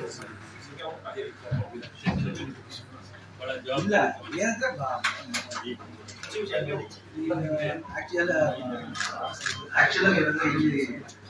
ಇಲ್ಲ ಏನಂದ್ರೆ actual actual ಏನಂದ್ರೆ ಇಲ್ಲಿ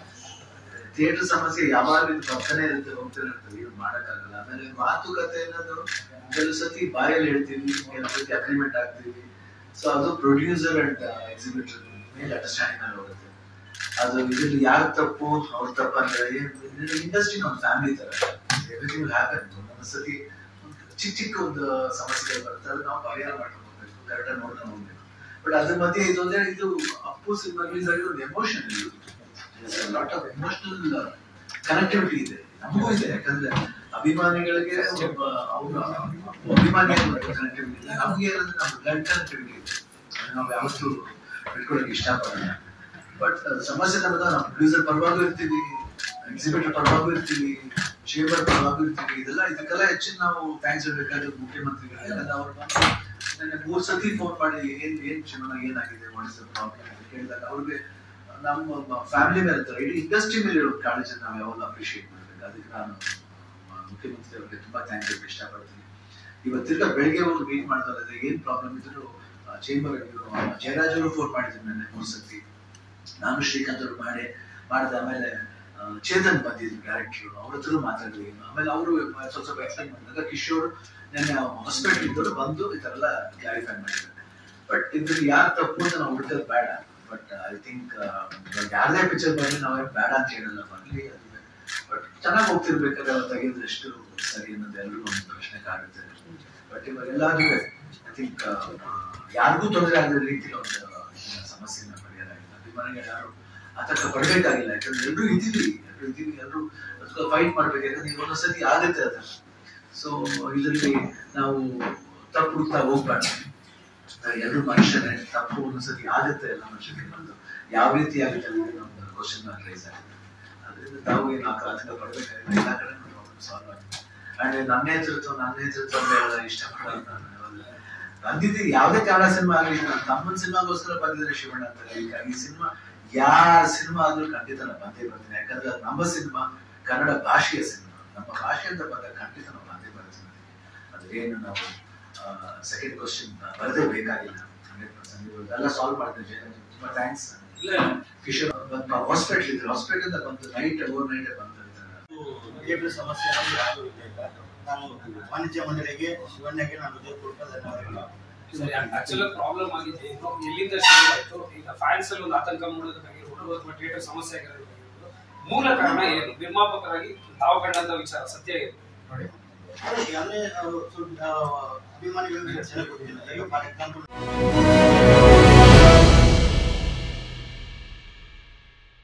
ಥಿಯೇಟರ್ ಸಮಸ್ಯೆ ಯಾವಾಗಲೂ ಇದು ಬರ್ತಾನೆ ಇರುತ್ತೆ ಹೋಗ್ತಾನೆ ಇರ್ತದೆ ಇದು ಮಾಡಕ್ಕಾಗಲ್ಲ ಆಮೇಲೆ ಮಾತುಕತೆ ಅನ್ನೋದು ಕೆಲವು ಸತಿ ಬಾಯಲ್ಲಿ ಹೇಳ್ತೀವಿ ಕೆಲವು ಸತಿ ಅಗ್ರಿಮೆಂಟ್ ಆಗ್ತೀವಿ ಸೊ ಅದು ಪ್ರೊಡ್ಯೂಸರ್ ಅಂಡ್ ಎಕ್ಸಿಬಿಟರ್ ಮೇಲೆ ಅಂಡರ್ಸ್ಟ್ಯಾಂಡಿಂಗ್ ಅಲ್ಲಿ ಹೋಗುತ್ತೆ ಅದು ಇದ್ರಲ್ಲಿ ಯಾರ ತಪ್ಪು ಅವ್ರ ತಪ್ಪು ಅಂದ್ರೆ ಇಂಡಸ್ಟ್ರಿ ಒಂದು ಫ್ಯಾಮಿಲಿ ತರ ಎವ್ರಿಥಿಂಗ್ ವಿಲ್ ಹ್ಯಾಪನ್ ಒಂದೊಂದ್ಸತಿ ಚಿಕ್ಕ ಚಿಕ್ಕ ಒಂದು ಸಮಸ್ಯೆಗಳು ಬರುತ್ತೆ ಅದು ನಾವು ಪರಿಹಾರ ಮಾಡ್ಕೊಂಡು ಹೋಗ್ಬೇಕು ಕರೆಕ್ಟಾಗಿ ನೋಡ್ಕೊಂಡು ಹೋಗ್ಬೇಕು ಬಟ್ ಅದ್ರ ಮಧ್ಯೆ ಇದು ಅಂದ್ರೆ ಇದು ಅಪ್ಪು ಸಿನಿಮಾ ರಿಲೀಸ್ ಆಗಿರೋ ಒಂದು ಎಮೋಷನ್ ಇದು ಲಾಟ್ ಆಫ್ ಎಮೋಷನಲ್ ಕನೆಕ್ಟಿವಿಟಿ ಇದೆ ನಮಗೂ ಇದೆ ಯಾಕಂದ್ರೆ ಅಭಿಮಾನಿಗಳಿಗೆ ಒಬ್ಬ ಅವ್ರ ಅಭಿಮಾನಿ ಕನೆಕ್ಟಿವಿಟಿ ಇದೆ ನಮ್ಗೆ ಏನಂದ್ರೆ ನಮ್ಮ ಬ್ಲಡ್ ಕನೆಕ್ಟಿವಿಟಿ ಇದೆ ಅದನ್ನ ನಾವು ಯಾವತ್ತೂ ಬಿಟ್ಕೊಳಕ್ಕೆ ಇಷ್ಟಪಡಲ್ಲ ಬಟ್ ಸಮಸ್ಯೆ ನಮ್ಗೆ ನಾವು ಪ್ರೊಡ್ಯೂಸರ್ ಪರವಾಗೂ ಇರ್ತೀವಿ ಎಕ್ಸಿಬಿಟರ್ ಪರವಾಗೂ ಇರ್ತೀವಿ ಚೇಂಬರ್ ಪರವಾಗೂ ಇರ್ತೀವಿ ಇದೆಲ್ಲ ಇದಕ್ಕೆಲ್ಲ ಹೆಚ್ಚಿನ ನಾವು ಥ್ಯಾಂಕ್ಸ್ ಹೇಳ್ಬೇಕಾದ್ರೆ ಮುಖ್ಯಮಂತ್ರಿಗಳು ಯಾಕಂದ್ರೆ ಅವ್ರು ಬಂದು ನನಗೆ ಮೂರ್ ಸತಿ ಫೋನ್ ಮಾಡಿ ಏನ್ ಏನ್ ಶಿವಣ್ಣ ಏನಾಗಿದೆ ವಾಟ್ ಇಸ್ ಪ್ರಾಬ್ಲಮ್ ಅಂತ ಕೇಳಿದಾಗ ಅವ್ರಿಗೆ ನಮ್ಮ ಫ್ಯಾಮಿಲಿ ಮೇಲೆ ಇರ್ತಾರೆ ಇಡೀ ಇಂಡಸ್ಟ್ರಿ ಮೇಲೆ ಇರೋ ಕಾಳಜಿನ ನಾವು ಯಾವಾಗ ಅಪ್ರಿಶಿಯೇಟ್ ಮಾಡ್ಬೇಕು ಅದಕ್ಕೆ ನಾನು ಆ, ಮುಖ್ಯಮಂತ್ರಿ ಅವರಿಗೆ ತುಂಬಾ ಥ್ಯಾಂಕ್ಸ್ ಹೇಳಕ್ಕೆ ಇಷ್ಟಪಡ್ತೀನಿ ಇವತ್ತು ತಿರ್ಗಾ ಬೆಳಿಗ್ಗೆ ಹೋಗಿ ಮೀಟ್ ಮಾಡ್ತಾರೆ ಏನ್ ಪ್ರಾಬ್ಲಮ್ ಇದ್ರು ಚೇಂಬರ್ ಜಯರಾಜ್ ಅವರು ಫೋನ್ ಮಾಡಿದ್ರು ನನ್ನ ಮೂರ್ ಸತಿ ನಾನು ಶ್ರೀಕಾಂತ್ ಅವರು ಮಾಡಿ ಮಾಡಿದ ಆಮೇಲೆ ಆ, ಚೇತನ್ ಬಂದಿದ್ರು ಡೈರೆಕ್ಟರ್ ಅವ್ರ ಹತ್ರ ಮಾತಾಡಿದ್ವಿ ಆಮೇಲೆ ಅವರು ಸ್ವಲ್ಪ ಸ್ವಲ್ಪ ಎಕ್ಸ್ಪ್ಲೈನ್ ಮಾಡಿದಾಗ ಕಿಶೋರ್ ನೆನ್ನೆ ಹಾಸ್ಪಿಟಲ್ ಇದ್ದವರು ಬಂದು ಈ ತರ ಎಲ್ಲ ಕ್ಲಾರಿಫೈ ಮಾಡಿದ್ದಾರೆ ಬಟ್ ಇದ್ರಲ್ಲಿ ಯಾರು ತಪ್ಪು ಅಂತ ನಾವು ಹುಡುಕೋದು ಬೇಡ ಬಟ್ ಐ ಥಿಂಕ್ ಯಾರದೇ ಪಿಕ್ಚರ್ ಬರಲಿ ನಾವೇ ಬೇಡ ಅಂತ ಹೇಳಲ್ಲ ಬರ್ಲಿ ಅದು ಬಟ್ ಚೆನ್ನಾಗಿ ಹೋಗ್ತಿರ್ಬೇಕಾದ್ರೆ ಅವ್ರು ತೆಗೆದ್ರೆ ಎಷ್ಟು ಸರಿ ಅನ್ನೋದು ಎಲ್ಲರೂ ಒಂದು ಪ್ರಶ್ನೆ ಕಾಡುತ್ತೆ ಬಟ್ ಇವಾಗ ಎಲ್ಲಾದ್ರೂ ಐ ಥಿಂಕ್ ಯಾರಿಗೂ ತೊಂದರೆ ಆಗದ ರೀತಿಯಲ್ಲಿ ಒಂದು ಸಮಸ್ಯೆನ ಪರಿಹಾರ ಆಗಿಲ್ಲ ಅಭಿಮಾನಿಗಳು ಯಾರು ಆತಂಕ ಪಡಬೇಕಾಗಿಲ್ಲ ಯಾಕಂದ್ರೆ ಎಲ್ಲರೂ ಇದ್ದೀವಿ ಎಲ್ಲರೂ ಇದ್ದೀವಿ ಎಲ್ಲರೂ ಫೈಟ್ ಮಾಡ್ಬೇಕು ಯಾಕಂದ್ರೆ ಈಗ ಒಂದೊಂದ್ಸತಿ ಆಗುತ್ತೆ ಅದ ಸೊ ಇದರಲ್ಲಿ ನಾವು ತಪ್ಪು ಹುಡುಕ್ತಾ ಹೋಗ್ಬಾರ್ದು ಎಲ್ಲರೂ ಮನುಷ್ಯರೇ ತಪ್ಪು ಒಂದೊಂದ್ಸತಿ ಆಗುತ್ತೆ ಎಲ್ಲ ಮನುಷ್ಯರಿಗೆ ಒಂದು ಯಾವ ರೀತಿ ಆಗುತ್ತೆ ಅನ್ನೋದು ಒಂದು ಕ್ವಶನ್ ಮಾರ್ಕ್ ರೈಸ್ ಆಗುತ್ತೆ ಅದರಿಂದ ತಾವು ಏನು ಆತಂಕ ಪಡಬೇಕಾಗಿಲ್ಲ ಎಲ್ಲ ಕಡೆ ಪ್ರಾಬ್ಲಮ್ ಸಾಲ್ವ್ ಆಗುತ್ತೆ ಅಂಡ್ ನನ್ನ ನೇತೃತ್ವ ನನ್ನ ನೇತೃತ್ವ ಅಂತ ಹೇಳೋದು ಇಷ್ಟಪಡಲ್ಲ ನಾನು ಯಾವಾಗ್ಲೂ. ಬಂದಿದ್ದು ಯಾವುದೇ ಕನ್ನಡ ಸಿನಿಮಾ ಆಗಲಿ ನಾನು ತಮ್ಮನ ಸಿನಿಮಾಗೋಸ್ಕರ ಬಂದಿದ್ರೆ ಶಿವಣ್ಣ ಅಂತ ಈಗ ಈ ಸಿನಿಮಾ ಯಾರ ಸಿನಿಮಾ ಆದ್ರೂ ಖಂಡಿತ ನಾನು ಬಂದೇ ಬರ್ತೀನಿ ಯಾಕಂದ್ರೆ ಅದು ನಮ್ಮ ಸಿನಿಮಾ ಕನ್ನಡ ಭಾಷೆಯ ಸಿನಿಮಾ ನಮ್ಮ ಭಾಷೆಯಿಂದ ಬಂದಾಗ ಖಂಡಿತ ನಾವು ಬಂದೇ ಬರ್ತೀನಿ ಅದೇನು ನಾವು ಸೆಕೆಂಡ್ ಕ್ವಶನ್ ಬರದೇ ಬೇಕಾಗಿಲ್ಲ ಹಂಡ್ರೆಡ್ ಪರ್ಸೆಂಟ್ ಎಲ್ಲ ಸಾಲ್ವ್ ಮಾಡ್ತೀನಿ ಜಯರಾಜ್ ತುಂಬಾ ಥ್ಯಾಂಕ್ಸ್ ಕಿಶೋರ್ ಹಾಸ್ಪಿಟಲ್ ಇದ್ರು ಹಾಸ್ಪಿಟಲ್ ಬಂದು ನೈಟ್ ಓವರ್ ನೈಟ್ ಬಂದು ಥಿಯೇಟರ್ ಸಮಸ್ಯೆ ಅನ್ನೋದು ಯಾರಿಗೂ ಇರಲಿಲ್ಲ ನಾನು ವಾಣಿಜ್ಯ ಮಂಡಳಿಗೆ ಶಿವಣ್ಣಗೆ ನಾನು ಹೃದಯಪೂರ್ವಕ ಧನ್ಯವಾದಗಳು ಸರಿ ಆಕ್ಚುಲ್ ಪ್ರಾಬ್ಲಮ್ ಆಗಿದೆ ಇದು ಎಲ್ಲಿಂದ ಶುರು ಆಯ್ತು ಈಗ ಫ್ಯಾನ್ಸ್ ಅಲ್ಲಿ ಒಂದು ಆತಂಕ ಮೂಡೋದಕ್ಕಾಗಿರ್ಬೋದು ಅಥವಾ ಥಿಯೇಟರ್ ಸಮಸ್ಯೆ ಆಗಿರೋದಕ್ಕಾಗಿರ್ಬೋದು ಮೂಲ ಕಾರಣ ಏನು ನಿರ್ಮಾಪಕರಾಗಿ ತಾವು ಕಂಡಂತ ವಿಚಾರ ಸತ್ಯ ಏನು ನೋಡಿ ಈಗ ಅಂದ್ರೆ ಅವರು ಸ್ವಲ್ಪ, ಆ, ಅಭಿಮಾನಿಗಳಿಗೆ ಜನ ಗೊತ್ತಿಲ್ಲ ಈಗ ಫಾರ್ ಎಕ್ಸಾಂಪಲ್